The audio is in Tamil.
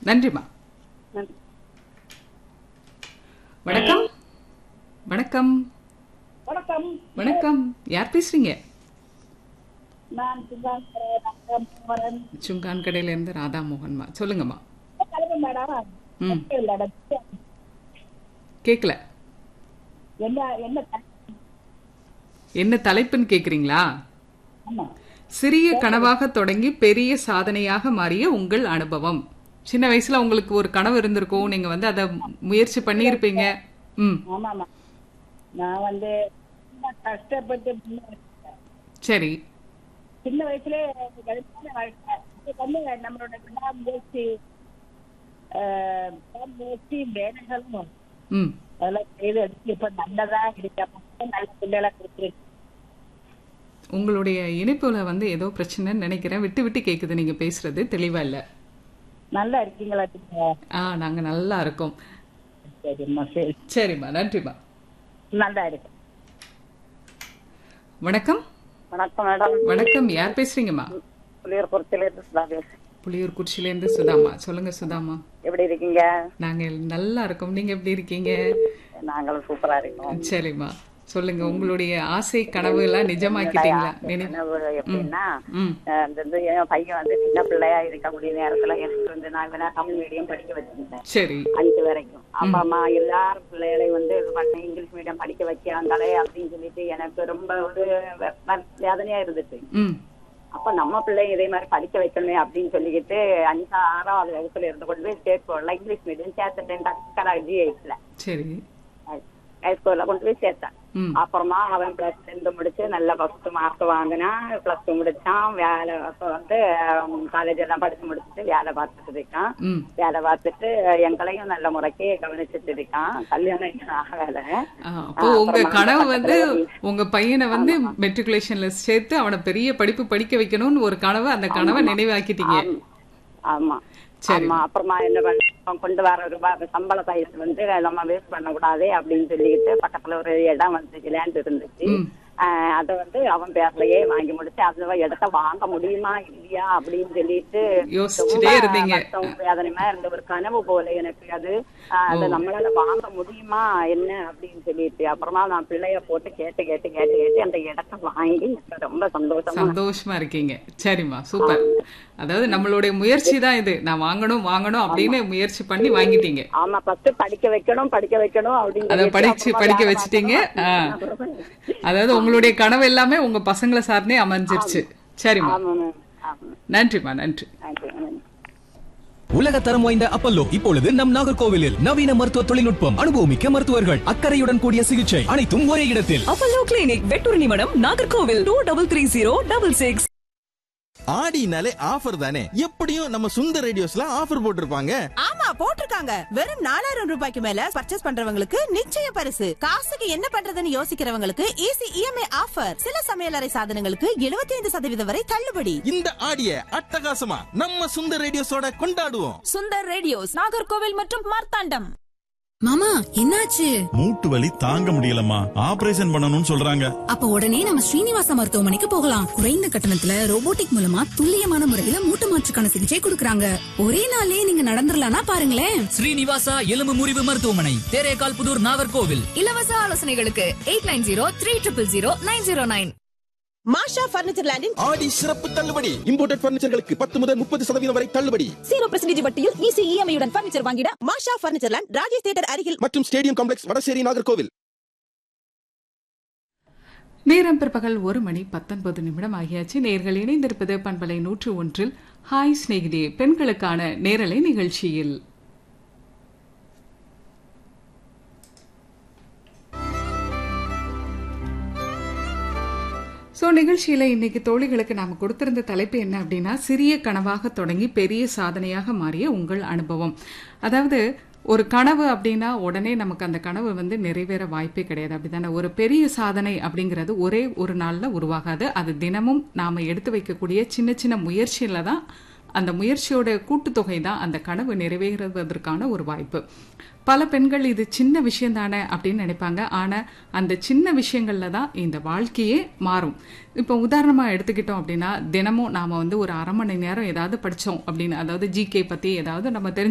நன்றிம்மா நன்றி. வணக்கம் வணக்கம் வணக்கம் வணக்கம் யார் பேசுறீங்க நான் சுகாந்திரன் சுங்கான் கடையில இருந்து ராதா மோகன்மா சொல்லுங்கம்மா கிளம்பு மேடம் ம் இல்ல, கேட்கல என்ன என்ன த- என்ன தலைப்புன்னு கேக்குறீங்களா ஆமா சிறிய கனவாக தொடங்கி பெரிய சாதனையாக மாறிய உங்கள் அனுபவம் சின்ன வயசுல உங்களுக்கு ஒரு கனவு இருந்திருக்கும் நீங்க வந்து அதை முயற்சி பண்ணியிருப்பீங்க ம் ஆமா ஆமா நான் வந்து ரொம்ப கஷ்டப்பட்டு முன்னேறிட்டேன். சரி சின்ன வயசுல கடுமையான வாழ்க்கை இது வந்து நம்மளோட விடாமுயற்சி ஆஹ், விடாமுயற்சி வேலைகளும் ம் அதெல்லாம் செய்து எடுத்து இப்ப நல்லதா இருக்கு நல்ல பிள்ளைகளா கொடுத்துருக்கு உங்களுடைய இணைப்புல வந்து ஏதோ பிரச்சனைன்னு நினைக்கிறேன் விட்டு விட்டு கேக்குது நீங்க பேசுறது தெளிவா இல்ல நல்லா இருக்கீங்களா நீங்க? ஆ நாங்க நல்லா இருக்கோம் சரிம்மா சரி சரிம்மா நன்றிம்மா நல்லா இருக்கு வணக்கம் வணக்கம் மேடம் வணக்கம் யார் பேசுறீங்கம்மா புளியூர் பொறுத்திலிருந்து சுதா பேசுறேன் புளியூர் குறிச்சிலேருந்து சுதாமா சொல்லுங்க சுதாமா எப்படி இருக்கீங்க நாங்க நல்லா இருக்கோம் நீங்க எப்படி இருக்கீங்க நாங்களும் சூப்பரா இருக்கோம் சரிம்மா சொல்லுங்க உங்களுடைய ஆசை கனவு எல்லாம் நிஜமாக்கிட்டீங்களா நினை கனவு எப்படின்னா ம் அஹ் இந்த இது என் பையன் வந்து சின்ன பிள்ளையா இருக்கக்கூடிய நேரத்துல எனக்கு வந்து நான் இவனை தமிழ் மீடியம் படிக்க வச்சிருந்தேன் சரி அஞ்சு வரைக்கும் அப்பா அம்மா எல்லாரும் பிள்ளைகளையும் வந்து இது பண்ணி இங்கிலீஷ் மீடியம் படிக்க வைக்கிறாங்களே அப்படின்னு சொல்லிட்டு எனக்கு ரொம்ப ஒரு வே- வே- வேதனையா இருந்துச்சு ம் அப்ப நம்ம பிள்ளைங்க இதே மாதிரி படிக்க வைக்கணுமே அப்படின்னு சொல்லிக்கிட்டு அஞ்சு ஆறாவது வகுப்புல இருந்து கொண்டு போய் ஸ்டேட் போர்ட்ல இங்கிலீஷ் மீடியம் சேர்த்துட்டேன் டக்கரா ஜிஹெச்ல சரி ஹைஸ்கூல்ல கொண்டு போய் சேர்த்தேன் ம் அப்புறமா அவன் பிளஸ் டென்த் முடிச்சு நல்ல ஃபர்ஸ்ட் மார்க் வாங்கினான் பிளஸ் டூ முடிச்சான் வேலை அப்ப வந்து காலேஜ் எல்லாம் படிச்சு முடிச்சுட்டு வேலை பார்த்துட்டு இருக்கான் ம் வேலை பார்த்துட்டு எங்களையும் நல்ல முறைக்கு கவனிச்சுட்டு இருக்கான் கல்யாணம் இன்னும் ஆகல ஆ, அப்போ உங்க கனவு வந்து உங்க பையனை வந்து மெட்ரிகுலேஷன்ல சேர்த்து அவனை பெரிய படிப்பு படிக்க வைக்கணும்னு ஒரு கனவு அந்த கனவை நினைவாக்கிட்டீங்க ஆமா சரி. ஆமா அப்புறமா என்ன பண்ண கொண்டு வர ரூபாய் சம்பள பைசு வந்து நம்ம வேஸ்ட் பண்ணக்கூடாது அப்படின்னு சொல்லிக்கிட்டு பக்கத்துல ஒரு இடம் வந்து லேண்ட் இருந்துச்சு ம். ஆஹ் அத வந்து அவன் பேர்லயே வாங்கி முடிச்சு அந்த இடத்த வாங்க முடியுமா இல்லையா அப்படின்னு சொல்லிட்டு யோசிச்சுட்டே ரொம்ப இருந்தீங்க. கஷ்டம், வேதனையுமா இருந்த ஒரு கனவு போல எனக்கு அது ஆஹ் அதை நம்மளால வாங்க முடியுமா என்ன அப்படின்னு சொல்லிட்டு அப்புறமா நான் பிள்ளைய போட்டு கேட்டு கேட்டு கேட்டு கேட்டு அந்த இடத்த வாங்கி இப்ப ரொம்ப சந்தோஷமா சந்தோஷமா இருக்கீங்க சரிம்மா சூப்பர் அதாவது நம்மளுடைய முயற்சி தான் இது நான் வாங்கணும் வாங்கணும் அப்படின்னு முயற்சி பண்ணி வாங்கிட்டீங்க ஆமா ஃபர்ஸ்ட் படிக்க வைக்கணும் படிக்க வைக்கணும் அப்படின்னு அத சொல்லிட்டு படிச்சு அப்புறமா படிக்க வேலை வச்சுட்டீங்க ஆ. பார்க்கணும். அதாவது உங்களுடைய கனவு எல்லாமே உங்க பசங்களை சார்ந்தே அமைஞ்சிருச்சு சரிம்மா ஆமா மேம் ஆமா நன்றிம்மா நன்றி தேங்க்யூ மேம் உலக தரம் வாய்ந்த அப்பல்லோ இப்பொழுது நம் நாகர்கோவிலில் நவீன மருத்துவ தொழில்நுட்பம் அனுபவமிக்க மருத்துவர்கள் அக்கறையுடன் கூடிய சிகிச்சை அனைத்தும் ஒரே இடத்தில் Apollo clinic Vettoornimadam Nagercoil two double three zero double six ஆடினாலே ஆஃபர் தானே எப்படியும் நம்ம சுந்தர் ரேடியோஸ்ல ஆஃபர் போட்டிருப்பாங்க ஆமா போட்டிருக்காங்க வெறும் நாலாயிரம் ரூபாய்க்கு மேல பர்ச்சேஸ் பண்றவங்களுக்கு நிச்சய பரிசு காசுக்கு என்ன பண்றதுன்னு யோசிக்கிறவங்களுக்கு ஈஸி இஎம்ஐ ஆஃபர் சில சமையலறை சாதனங்களுக்கு 75% சதவீதம் வரை தள்ளுபடி இந்த ஆடிய அட்டகாசமா நம்ம சுந்தர் ரேடியோஸோட கொண்டாடுவோம் சுந்தர் ரேடியோஸ் நாகர்கோவில் மற்றும் மார்த்தாண்டம் மாமா என்னாச்சு மூட்டு வலி தாங்க முடியலம்மா ஆபரேஷன் பண்ணணும்னு சொல்றாங்க அப்ப உடனே நம்ம ஸ்ரீனிவாச மருத்துவமனைக்கு போகலாம் குறைந்த கட்டணத்துல ரோபோட்டிக் மூலமா துல்லியமான முறையில மூட்டு மாற்றுக்கான சிகிச்சை கொடுக்கறாங்க ஒரே நாள்லயே நீங்க நடந்துடலாம்னா பாருங்களேன் ஸ்ரீனிவாசா எலும்பு முறிவு மருத்துவமனை தேரேகால் புதூர் நாகர்கோவில் இலவச ஆலோசனைகளுக்கு eight nine zero three triple zero nine zero nine Masha furniture லேண்டின் ஆடி சிறப்பு தள்ளுபடி இம்போர்ட்டட் பர்னிச்சர்களுக்கு பத்து முதல் முப்பது சதவீதம் வரை தள்ளுபடி ஜீரோ பர்சன்டேஜ் வட்டியில் ஈஸி இஎம்ஐயுடன் பர்னிச்சர் வாங்கிட Masha furniture land Rajesh theatre அருகில் மற்றும் ஸ்டேடியம் காம்ப்ளெக்ஸ் வடசேரி நாகர்கோவில் நேரம் பிற்பகல் ஒரு மணி பத்தொன்பது நிமிடம் ஆகியாச்சு நேர்கள் இணைந்திருப்பது பண்பலை நூற்று ஒன்றில் ஹாய் சிநேகிதே பெண்களுக்கான நேரலை நிகழ்ச்சியில் ஸோ நிகழ்ச்சியில் இன்னைக்கு தோழிகளுக்கு நாம் கொடுத்திருந்த தலைப்பு என்ன அப்படின்னா சிறிய கனவாக தொடங்கி பெரிய சாதனையாக மாறிய உங்கள் அனுபவம் அதாவது ஒரு கனவு அப்படின்னா உடனே நமக்கு அந்த கனவு வந்து நிறைவேற வாய்ப்பே கிடையாது அப்படிதானே ஒரு பெரிய சாதனை அப்படிங்கிறது ஒரே ஒரு நாளில் உருவாகாது அது தினமும் நாம் எடுத்து வைக்கக்கூடிய சின்ன சின்ன முயற்சியில தான் அந்த முயற்சியோட கூட்டுத்தொகை தான் அந்த கனவு நிறைவேறுவதற்கான ஒரு வாய்ப்பு பல பெண்கள் இது சின்ன விஷயம் தானே அப்படின்னு நினைப்பாங்க ஆனால் அந்த சின்ன விஷயங்கள்ல தான் இந்த வாழ்க்கையே மாறும் இப்போ உதாரணமாக எடுத்துக்கிட்டோம் அப்படின்னா தினமும் நாம் வந்து ஒரு அரை மணி நேரம் ஏதாவது படித்தோம் அப்படின்னு அதாவது ஜிகே பற்றி ஏதாவது நம்ம தெரிஞ்சு